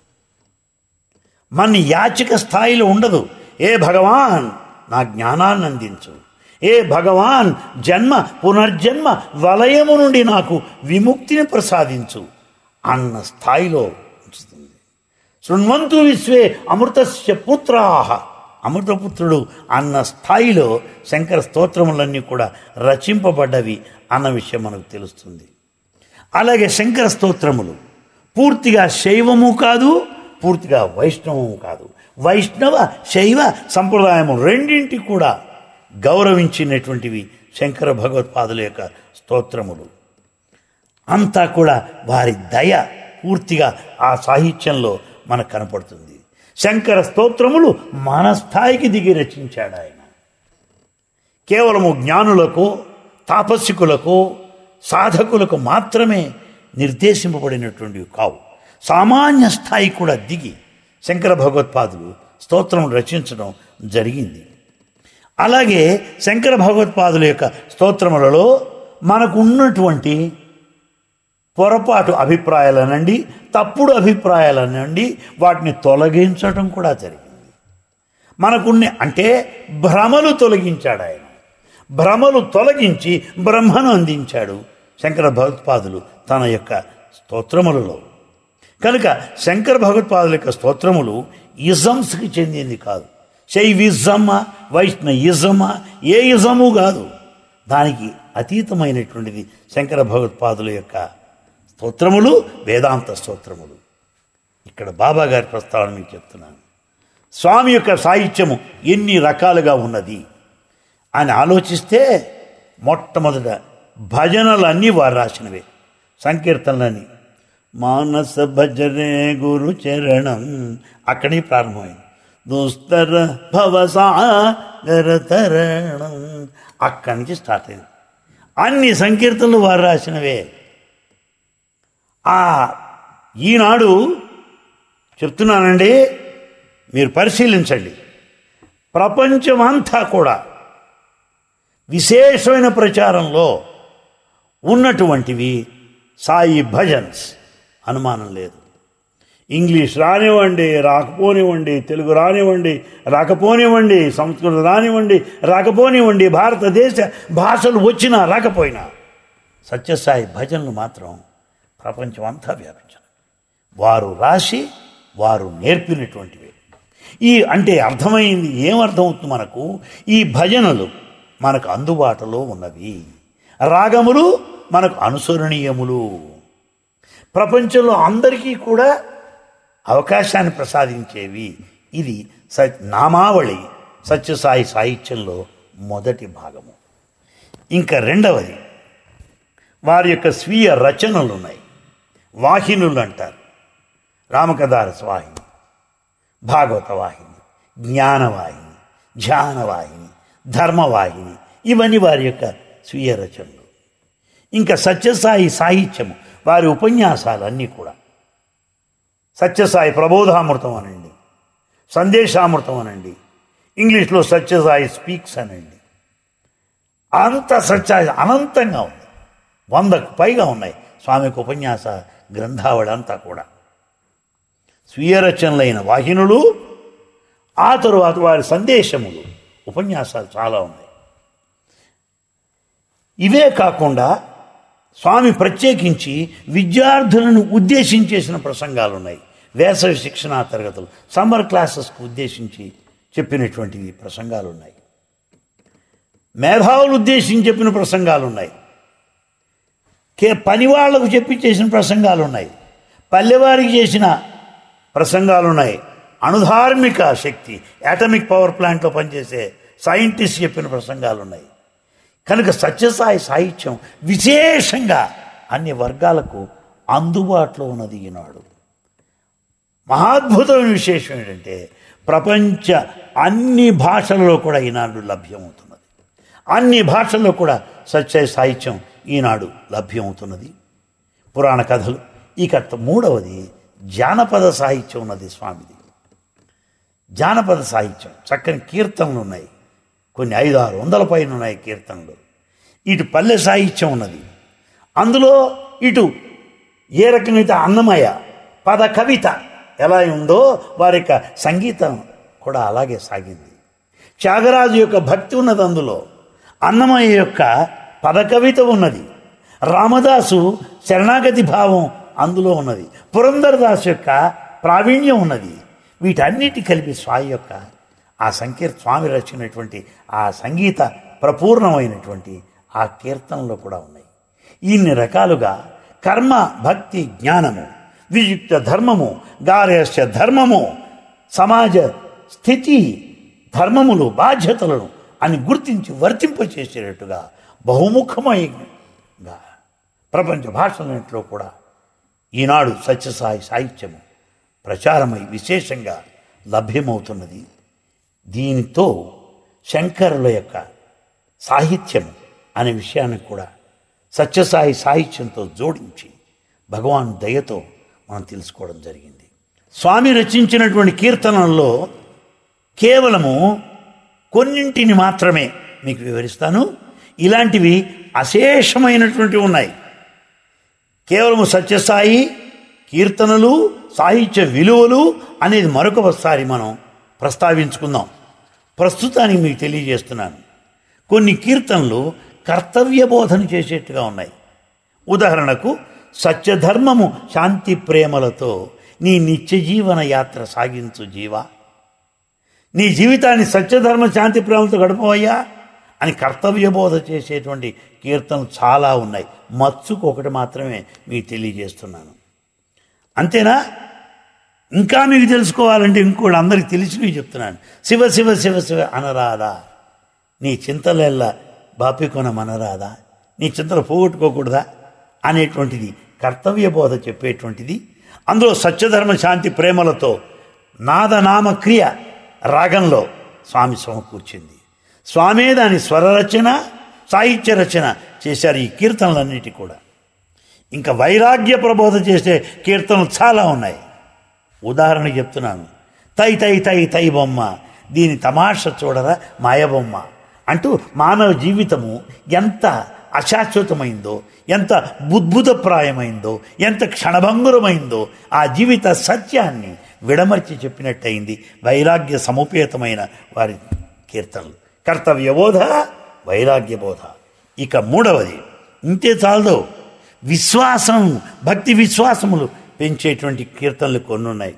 మన యాచిక స్థాయిలో ఉండదు ఏ భగవాన్ నా జ్ఞానాన్ని అందించు ఏ భగవాన్ జన్మ పునర్జన్మ వలయము నుండి నాకు విముక్తిని ప్రసాదించు అన్న స్థాయిలో ఉంచుతుంది శృణ్వంతు విశ్వే అమృతస్య పుత్రాహ అమృతపుత్రుడు అన్న స్థాయిలో శంకర స్తోత్రములన్నీ కూడా రచింపబడ్డవి అన్న విషయం మనకు తెలుస్తుంది అలాగే శంకర స్తోత్రములు పూర్తిగా శైవము కాదు పూర్తిగా వైష్ణవము కాదు వైష్ణవ శైవ సంప్రదాయము రెండింటి కూడా గౌరవించినటువంటివి శంకర భగవత్పాదుల యొక్క స్తోత్రములు అంతా కూడా వారి దయ పూర్తిగా ఆ సాహిత్యంలో మనకు కనపడుతుంది శంకర స్తోత్రములు మన స్థాయికి దిగి రచించాడు ఆయన కేవలము జ్ఞానులకు తాపస్సికులకు సాధకులకు మాత్రమే నిర్దేశింపబడినటువంటివి కావు సామాన్య స్థాయి కూడా దిగి శంకర భగవత్పాదులు స్తోత్రం రచించడం జరిగింది అలాగే శంకర భగవత్పాదుల యొక్క స్తోత్రములలో మనకు ఉన్నటువంటి పొరపాటు అభిప్రాయాలనండి తప్పుడు అభిప్రాయాలనండి వాటిని తొలగించడం కూడా జరిగింది మనకున్న అంటే భ్రమలు తొలగించాడు ఆయన భ్రమలు తొలగించి బ్రహ్మను అందించాడు శంకర భగవత్పాదులు తన యొక్క స్తోత్రములలో కనుక శంకర భగవత్పాదుల యొక్క స్తోత్రములు ఇజమ్స్కి చెందింది కాదు శైవిజమ్మా వైష్ణయిజమా ఏ ఇజము కాదు దానికి అతీతమైనటువంటిది శంకర భగవత్పాదుల యొక్క స్తోత్రములు వేదాంత స్తోత్రములు ఇక్కడ బాబా గారి ప్రస్తావన మీకు చెప్తున్నాను స్వామి యొక్క సాహిత్యము ఎన్ని రకాలుగా ఉన్నది అని ఆలోచిస్తే మొట్టమొదట భజనలన్నీ వారు రాసినవే సంకీర్తనలని మానస భజనే గురు చరణం అక్కడి ప్రారంభమైంది దుస్తర భవసాగర తరణం అక్కడి నుంచి స్టార్ట్ అయింది అన్ని సంకీర్తనలు వారు రాసినవే ఆ ఈనాడు చెప్తున్నానండి మీరు పరిశీలించండి ప్రపంచమంతా కూడా విశేషమైన ప్రచారంలో ఉన్నటువంటివి సాయి భజన్స్ అనుమానం లేదు ఇంగ్లీష్ రానివ్వండి రాకపోనివ్వండి తెలుగు రానివ్వండి రాకపోనివ్వండి సంస్కృతం రానివ్వండి రాకపోనివ్వండి భారతదేశ భాషలు వచ్చినా రాకపోయినా సత్యసాయి భజనలు మాత్రం ప్రపంచం అంతా వ్యాపించారు వారు రాసి వారు నేర్పినటువంటివి ఈ అంటే అర్థమైంది ఏమర్థమవుతుంది మనకు ఈ భజనలు మనకు అందుబాటులో ఉన్నవి రాగములు మనకు అనుసరణీయములు ప్రపంచంలో అందరికీ కూడా అవకాశాన్ని ప్రసాదించేవి ఇది స నామావళి సత్యసాయి సాహిత్యంలో మొదటి భాగము ఇంకా రెండవది వారి యొక్క స్వీయ రచనలు ఉన్నాయి వాహినులు అంటారు రామకథారస వాహిని భాగవత వాహిని జ్ఞానవాహిని ధ్యానవాహిని ధర్మవాహిని ఇవన్నీ వారి యొక్క స్వీయ రచనలు ఇంకా సత్యసాయి సాహిత్యము వారి ఉపన్యాసాలు అన్నీ కూడా సత్యసాయి ప్రబోధామృతం అనండి సందేశామృతం అనండి ఇంగ్లీష్లో సత్యసాయి స్పీక్స్ అనండి అంత సత్య అనంతంగా ఉంది వందకు పైగా ఉన్నాయి స్వామికి ఉపన్యాస గ్రంథావళి అంతా కూడా స్వీయ రచనలైన వాహినులు ఆ తరువాత వారి సందేశములు ఉపన్యాసాలు చాలా ఉన్నాయి ఇవే కాకుండా స్వామి ప్రత్యేకించి విద్యార్థులను ఉద్దేశించేసిన ప్రసంగాలు ఉన్నాయి వేసవి శిక్షణా తరగతులు సమ్మర్ క్లాసెస్కు ఉద్దేశించి చెప్పినటువంటివి ప్రసంగాలు ఉన్నాయి మేధావులు ఉద్దేశించి చెప్పిన ప్రసంగాలు ఉన్నాయి కే పని వాళ్లకు చెప్పి చేసిన ప్రసంగాలు ఉన్నాయి పల్లెవారికి చేసిన ప్రసంగాలు ఉన్నాయి అణుధార్మిక శక్తి యాటమిక్ పవర్ ప్లాంట్లో పనిచేసే సైంటిస్ట్ చెప్పిన ప్రసంగాలు ఉన్నాయి కనుక సత్యసాయి సాహిత్యం విశేషంగా అన్ని వర్గాలకు అందుబాటులో ఉన్నది ఈనాడు మహాద్భుతమైన విశేషం ఏంటంటే ప్రపంచ అన్ని భాషలలో కూడా ఈనాడు లభ్యమవుతున్నది అన్ని భాషల్లో కూడా సత్య సాహిత్యం ఈనాడు లభ్యమవుతున్నది పురాణ కథలు ఇక మూడవది జానపద సాహిత్యం ఉన్నది స్వామిది జానపద సాహిత్యం చక్కని కీర్తనలు ఉన్నాయి కొన్ని ఐదు ఆరు వందల పైన ఉన్నాయి కీర్తనలు ఇటు పల్లె సాహిత్యం ఉన్నది అందులో ఇటు ఏ రకమైతే అన్నమయ పద కవిత ఎలా ఉందో వారి యొక్క సంగీతం కూడా అలాగే సాగింది త్యాగరాజు యొక్క భక్తి ఉన్నది అందులో అన్నమయ్య యొక్క పద కవిత ఉన్నది రామదాసు శరణాగతి భావం అందులో ఉన్నది పురంధరదాసు యొక్క ప్రావీణ్యం ఉన్నది వీటన్నిటి కలిపి స్వామి యొక్క ఆ సంకీర్త స్వామి రచించినటువంటి ఆ సంగీత ప్రపూర్ణమైనటువంటి ఆ కీర్తనలో కూడా ఉన్నాయి ఇన్ని రకాలుగా కర్మ భక్తి జ్ఞానము వియుక్త ధర్మము గార్యస్య ధర్మము సమాజ స్థితి ధర్మములు బాధ్యతలను అని గుర్తించి వర్తింపచేసేటట్టుగా బహుముఖమైగా ప్రపంచ భాషలన్నింటిలో కూడా ఈనాడు సత్యసాయి సాహిత్యము ప్రచారమై విశేషంగా లభ్యమవుతున్నది దీనితో శంకరుల యొక్క సాహిత్యం అనే విషయాన్ని కూడా సత్యసాయి సాహిత్యంతో జోడించి భగవాన్ దయతో మనం తెలుసుకోవడం జరిగింది స్వామి రచించినటువంటి కీర్తనల్లో కేవలము కొన్నింటిని మాత్రమే మీకు వివరిస్తాను ఇలాంటివి అశేషమైనటువంటివి ఉన్నాయి కేవలము సత్యసాయి కీర్తనలు సాహిత్య విలువలు అనేది మరొకసారి మనం ప్రస్తావించుకుందాం ప్రస్తుతానికి మీకు తెలియజేస్తున్నాను కొన్ని కీర్తనలు కర్తవ్య బోధన చేసేట్టుగా ఉన్నాయి ఉదాహరణకు సత్యధర్మము శాంతి ప్రేమలతో నీ నిత్య జీవన యాత్ర సాగించు జీవా నీ జీవితాన్ని సత్యధర్మ శాంతి ప్రేమలతో గడపవయ్యా అని కర్తవ్య బోధ చేసేటువంటి కీర్తనలు చాలా ఉన్నాయి మచ్చుకు ఒకటి మాత్రమే మీకు తెలియజేస్తున్నాను అంతేనా ఇంకా మీకు తెలుసుకోవాలంటే ఇంకోటి అందరికి తెలిసినవి చెప్తున్నాను శివ శివ శివ శివ అనరాదా నీ చింతలెల్ల బాపికొన మనరాదా నీ చింతలు పోగొట్టుకోకూడదా అనేటువంటిది కర్తవ్య బోధ చెప్పేటువంటిది అందులో సత్యధర్మ శాంతి ప్రేమలతో నాదనామ క్రియ రాగంలో స్వామి సమకూర్చింది స్వామే దాని స్వర రచన సాహిత్య రచన చేశారు ఈ కీర్తనలన్నిటి కూడా ఇంకా వైరాగ్య ప్రబోధ చేసే కీర్తనలు చాలా ఉన్నాయి ఉదాహరణ చెప్తున్నాను తై తై తై తై బొమ్మ దీని తమాష చూడరా మాయబొమ్మ అంటూ మానవ జీవితము ఎంత అశాశ్వతమైందో ఎంత బుద్భుతప్రాయమైందో ఎంత క్షణభంగురమైందో ఆ జీవిత సత్యాన్ని విడమర్చి చెప్పినట్టయింది వైరాగ్య సముపేతమైన వారి కీర్తనలు కర్తవ్యబోధ వైరాగ్యబోధ ఇక మూడవది ఇంతే చాలదో విశ్వాసం భక్తి విశ్వాసములు పెంచేటువంటి కీర్తనలు కొన్ని ఉన్నాయి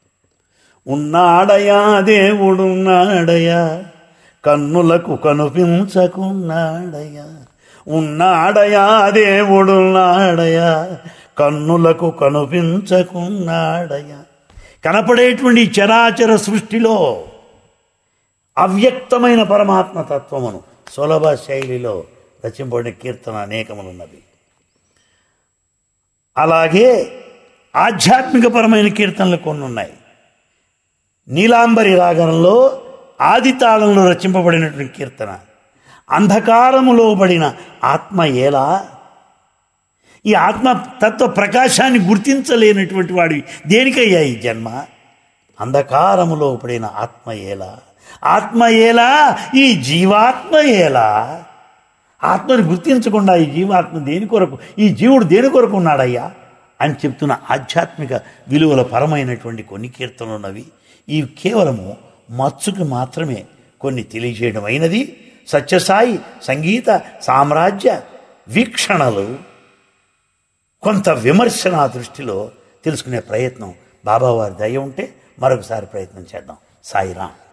ఉన్నాడయా దేవుడున్నాడయా కన్నులకు కనిపించకున్నాడయా ఉన్నాడయా దేవుడున్నాడయా కన్నులకు కనిపించకున్నాడయా కనపడేటువంటి ఈ చరాచర సృష్టిలో అవ్యక్తమైన పరమాత్మ తత్వమును సులభ శైలిలో రచింపబడిన కీర్తన అనేకములున్నవి అలాగే ఆధ్యాత్మికపరమైన కీర్తనలు కొన్ని ఉన్నాయి నీలాంబరి రాగంలో ఆది తాళంలో రచింపబడినటువంటి కీర్తన అంధకారములో పడిన ఆత్మ ఎలా ఈ ఆత్మ తత్వ ప్రకాశాన్ని గుర్తించలేనటువంటి వాడివి దేనికయ్యా ఈ జన్మ అంధకారములో పడిన ఆత్మ ఎలా ఆత్మ ఎలా ఈ జీవాత్మ ఎలా ఆత్మని గుర్తించకుండా ఈ జీవాత్మ దేని కొరకు ఈ జీవుడు దేని కొరకు ఉన్నాడయ్యా అని చెప్తున్న ఆధ్యాత్మిక విలువల పరమైనటువంటి కొన్ని కీర్తనలు ఉన్నవి ఇవి కేవలము మత్సుకి మాత్రమే కొన్ని తెలియజేయడం అయినది సత్యసాయి సంగీత సామ్రాజ్య వీక్షణలు కొంత విమర్శన దృష్టిలో తెలుసుకునే ప్రయత్నం బాబావారి దయ ఉంటే మరొకసారి ప్రయత్నం చేద్దాం సాయిరాం